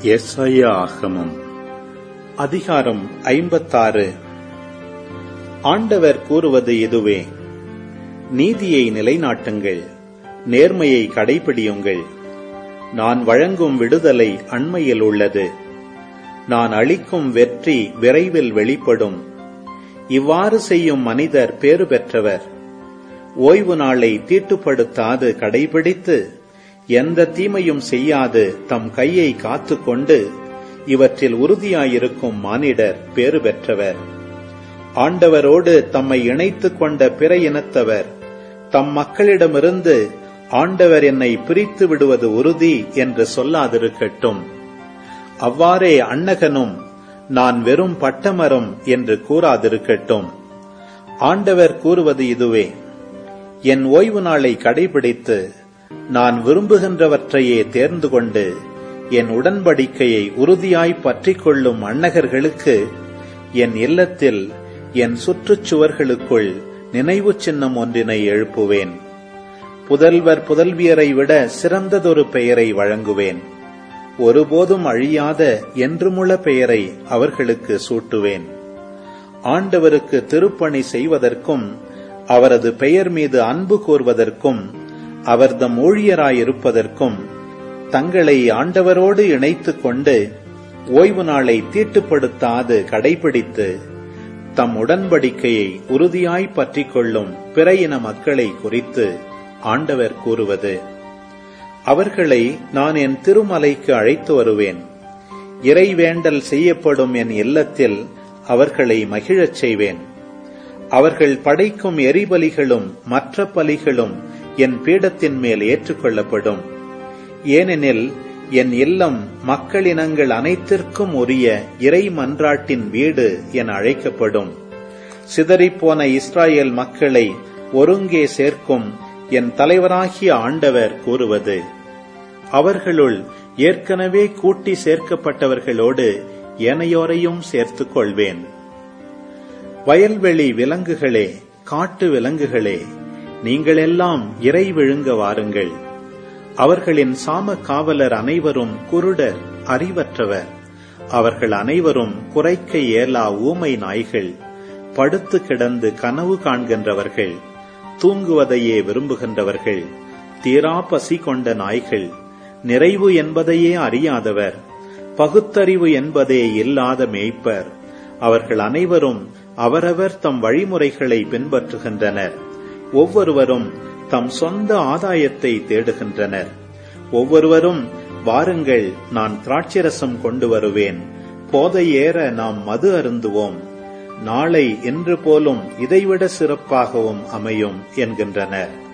எஸ்ஐயா ஆகமம் அதிகாரம் ஐம்பத்தாறு ஆண்டவர் கூறுவது இதுவே நீதியை நிலைநாட்டுங்கள் நேர்மையை கடைபிடியுங்கள் நான் வழங்கும் விடுதலை அண்மையில் உள்ளது நான் அளிக்கும் வெற்றி விரைவில் வெளிப்படும் இவ்வாறு செய்யும் மனிதர் பேறு பெற்றவர் ஓய்வு நாளை தீட்டுப்படுத்தாது கடைபிடித்து எந்த தீமையும் செய்யாது தம் கையை காத்துக்கொண்டு இவற்றில் உறுதியாயிருக்கும் மானிடர் பேறு பெற்றவர் ஆண்டவரோடு தம்மை இணைத்துக் கொண்ட பிற இனத்தவர் தம் மக்களிடமிருந்து ஆண்டவர் என்னை பிரித்து விடுவது உறுதி என்று சொல்லாதிருக்கட்டும் அவ்வாறே அன்னகனும் நான் வெறும் பட்டமரம் என்று கூறாதிருக்கட்டும் ஆண்டவர் கூறுவது இதுவே என் ஓய்வு நாளை கடைபிடித்து நான் விரும்புகின்றவற்றையே தேர்ந்து கொண்டு என் உடன்படிக்கையை உறுதியாய் பற்றிக் கொள்ளும் அன்னகர்களுக்கு என் இல்லத்தில் என் சுற்றுச்சுவர்களுக்குள் நினைவு சின்னம் ஒன்றினை எழுப்புவேன் புதல்வர் புதல்வியரை விட சிறந்ததொரு பெயரை வழங்குவேன் ஒருபோதும் அழியாத என்றுமுள்ள பெயரை அவர்களுக்கு சூட்டுவேன் ஆண்டவருக்கு திருப்பணி செய்வதற்கும் அவரது பெயர் மீது அன்பு கூர்வதற்கும் அவர்தம் ஊழியராயிருப்பதற்கும் தங்களை ஆண்டவரோடு இணைத்துக் கொண்டு ஓய்வு நாளை தீட்டுப்படுத்தாது கடைபிடித்து தம் உடன்படிக்கையை உறுதியாய் பற்றிக் கொள்ளும் பிற இன மக்களை குறித்து ஆண்டவர் கூறுவது அவர்களை நான் என் திருமலைக்கு அழைத்து வருவேன் இறைவேண்டல் செய்யப்படும் என் இல்லத்தில் அவர்களை மகிழச் செய்வேன் அவர்கள் படைக்கும் எரிபலிகளும் மற்ற பலிகளும் என் பீடத்தின் மேல் ஏற்றுக்கொள்ளப்படும் ஏனெனில் என் இல்லம் மக்களினங்கள் அனைத்திற்கும் உரிய இறை மன்றாட்டின் வீடு என அழைக்கப்படும் சிதறிப்போன இஸ்ராயேல் மக்களை ஒருங்கே சேர்க்கும் என் தலைவராகிய ஆண்டவர் கூறுவது அவர்களுள் ஏற்கனவே கூட்டி சேர்க்கப்பட்டவர்களோடு ஏனையோரையும் சேர்த்துக் கொள்வேன் வயல்வெளி விலங்குகளே காட்டு விலங்குகளே நீங்களெல்லாம் இறை விழுங்க வாருங்கள் அவர்களின் சாம காவலர் அனைவரும் குருடர் அறிவற்றவர் அவர்கள் அனைவரும் குறைக்க இயலா ஊமை நாய்கள் படுத்து கிடந்து கனவு காண்கின்றவர்கள் தூங்குவதையே விரும்புகின்றவர்கள் தீரா பசி கொண்ட நாய்கள் நிறைவு என்பதையே அறியாதவர் பகுத்தறிவு என்பதே இல்லாத மேய்ப்பர் அவர்கள் அனைவரும் அவரவர் தம் வழிமுறைகளை பின்பற்றுகின்றனர் ஒவ்வொருவரும் தம் சொந்த ஆதாயத்தை தேடுகின்றனர் ஒவ்வொருவரும் வாருங்கள் நான் திராட்சரசம் கொண்டு வருவேன் போதை ஏற நாம் மது அருந்துவோம் நாளை என்று போலும் இதைவிட சிறப்பாகவும் அமையும் என்கின்றனர்